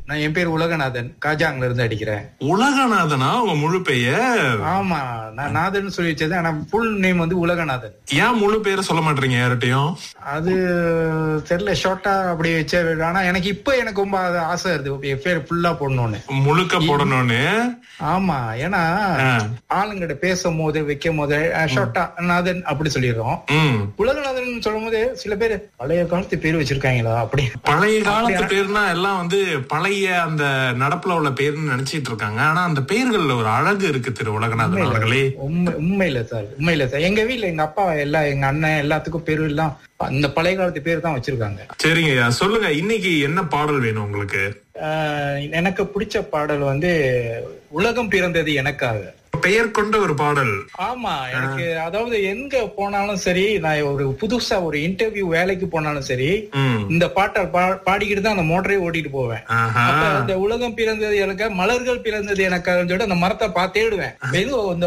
நான் என் பேர் உலகநாதன் காஜாங்ல இருந்து அடிக்கிறேன் உலகநாதனா உங்க முழு பெயர் ஆமா நான் நாதன் சொல்லி வச்சது ஆனா ஃபுல் நேம் வந்து உலகநாதன் ஏன் முழு பேரை சொல்ல மாட்டீங்க யார்கிட்டயும் அது தெரியல ஷார்ட்டா அப்படி வச்ச ஆனா எனக்கு இப்ப எனக்கு ரொம்ப அது ஆசை இருக்கு என் பேர் ஃபுல்லா போடணும்னு முழுக்க போடணும்னு ஆமா ஏன்னா ஆ. ஆளுங்கிட்ட பேசும் போது வைக்கும் போது ஷார்ட்டா நாதன் அப்படி சொல்லிடுறோம் ம் உலகநாதன் சொல்லும் போது சில பேர் பழைய காலத்து பேர் வச்சிருக்காங்களா அப்படி பழைய காலத்து பேர்னா எல்லாம் வந்து பழைய அந்த நடப்புல உள்ள பேர்னு நினைச்சிட்டு இருக்காங்க ஆனா அந்த பெயர்கள்ல ஒரு அழகு இருக்கு திரு உலகநாதன் அவர்களே உண்மை உண்மையில சார் உண்மையில சார் எங்க வீட்ல எங்க அப்பா எல்லா எங்க அண்ணன் எல்லாத்துக்கும் பேரு எல்லாம் அந்த பழைய காலத்து பேர் தான் வச்சிருக்காங்க சரிங்க ஐயா சொல்லுங்க இன்னைக்கு என்ன பாடல் வேணும் உங்களுக்கு ஆஹ் எனக்கு பிடிச்ச பாடல் வந்து உலகம் பிறந்தது எனக்காக பெயர் கொண்ட ஒரு பாடல் ஆமா எனக்கு அதாவது எங்க போனாலும் சரி நான் ஒரு புதுசா ஒரு இன்டர்வியூ வேலைக்கு போனாலும் சரி ம் இந்த பாட்டை பா- பாடிக்கிட்டு தான் அந்த மோட்டரே ஓட்டிட்டு போவேன் ஆஹா அப்ப இந்த உலகம் பிறந்தது எனக்கு மலர்கள் பிறந்தது எனக்கு அந்த மரத்தை பார்த்தேடுவேன் வெறும் இந்த